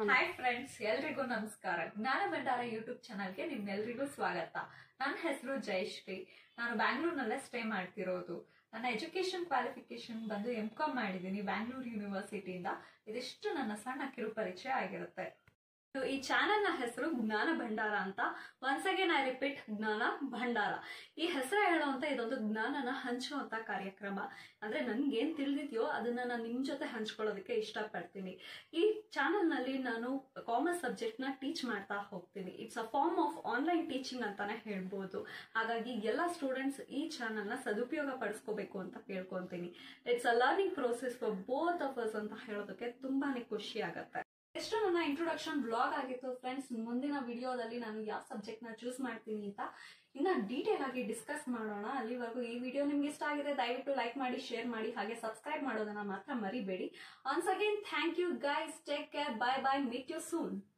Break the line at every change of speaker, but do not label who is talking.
hi friends ಎಲ್ರಿಗೂ ನಮಸ್ಕಾರ ಜ್ಞಾನ ಭಂಡಾರ ಯೂಟ್ಯೂಬ್ ಚಾನಲ್ಗೆ ನಿಮ್ಮೆಲ್ರಿಗೂ ಸ್ವಾಗತ ನನ್ನ ಹೆಸರು ಜಯಶ್ರೀ ನಾನು ಬ್ಯಾಂಗ್ಳೂರ್ನಲ್ಲೇ ಸ್ಟೇ ಮಾಡ್ತಿರೋದು ನನ್ನ ಎಜುಕೇಶನ್ ಕ್ವಾಲಿಫಿಕೇಶನ್ ಬಂದು ಎಂ ಕಾಮ್ ಮಾಡಿದ್ದೀನಿ ಬ್ಯಾಂಗ್ಳೂರ್ ಯೂನಿವರ್ಸಿಟಿಯಿಂದ ಇದಿಷ್ಟು ನನ್ನ ಸಣ್ಣ ಕಿರುಪರಿಚಯ ಆಗಿರುತ್ತೆ ಈ ಚಾನೆಲ್ ನ ಹೆಸರು ಜ್ಞಾನ ಭಂಡಾರ ಅಂತ ಒನ್ಸ್ ಅಗೇನ್ ಐ ರಿಪೀಟ್ ಜ್ಞಾನ ಭಂಡಾರ ಈ ಹೆಸರು ಹೇಳುವಂತ ಇದೊಂದು ಜ್ಞಾನನ ಹಂಚುವಂತ ಕಾರ್ಯಕ್ರಮ ಅಂದ್ರೆ ನನ್ಗೆ ಏನ್ ತಿಳಿದಿದೆಯೋ ಅದನ್ನ ನಾನು ನಿಮ್ ಜೊತೆ ಹಂಚ್ಕೊಳ್ಳೋದಕ್ಕೆ ಇಷ್ಟಪಡ್ತೀನಿ ಈ ಚಾನೆಲ್ ನಲ್ಲಿ ನಾನು ಕಾಮರ್ಸ್ ಸಬ್ಜೆಕ್ಟ್ ನ ಟೀಚ್ ಮಾಡ್ತಾ ಹೋಗ್ತೀನಿ it's a form of online teaching ಅಂತಾನೆ ಹೇಳ್ಬೋದು ಹಾಗಾಗಿ ಎಲ್ಲ ಸ್ಟೂಡೆಂಟ್ಸ್ ಈ ಚಾನೆಲ್ ನ ಸದುಪಯೋಗ ಪಡಿಸ್ಕೋಬೇಕು ಅಂತ ಕೇಳ್ಕೊಂತೀನಿ it's a learning process for both of us ಅಂತ ಹೇಳೋದಕ್ಕೆ ತುಂಬಾನೇ ಖುಷಿ ಆಗತ್ತೆ ಎಷ್ಟು ನನ್ನ ಇಂಟ್ರೊಡಕ್ಷನ್ ಬ್ಲಾಗ್ ಆಗಿತ್ತು ಫ್ರೆಂಡ್ಸ್ ಮುಂದಿನ ವಿಡಿಯೋದಲ್ಲಿ ನಾನು ಯಾವ ಸಬ್ಜೆಕ್ಟ್ ನ ಚೂಸ್ ಮಾಡ್ತೀನಿ ಅಂತ ಇನ್ನ ಡೀಟೇಲ್ ಆಗಿ ಡಿಸ್ಕಸ್ ಮಾಡೋಣ ಅಲ್ಲಿವರೆಗೂ ಈ ವಿಡಿಯೋ ನಿಮ್ಗೆ ಇಷ್ಟ ಆಗಿದೆ ದಯವಿಟ್ಟು ಲೈಕ್ ಮಾಡಿ ಶೇರ್ ಮಾಡಿ ಹಾಗೆ ಸಬ್ಸ್ಕ್ರೈಬ್ ಮಾಡೋದನ್ನ ಮಾತ್ರ ಮರಿಬೇಡಿ once again thank you guys take care bye bye meet you soon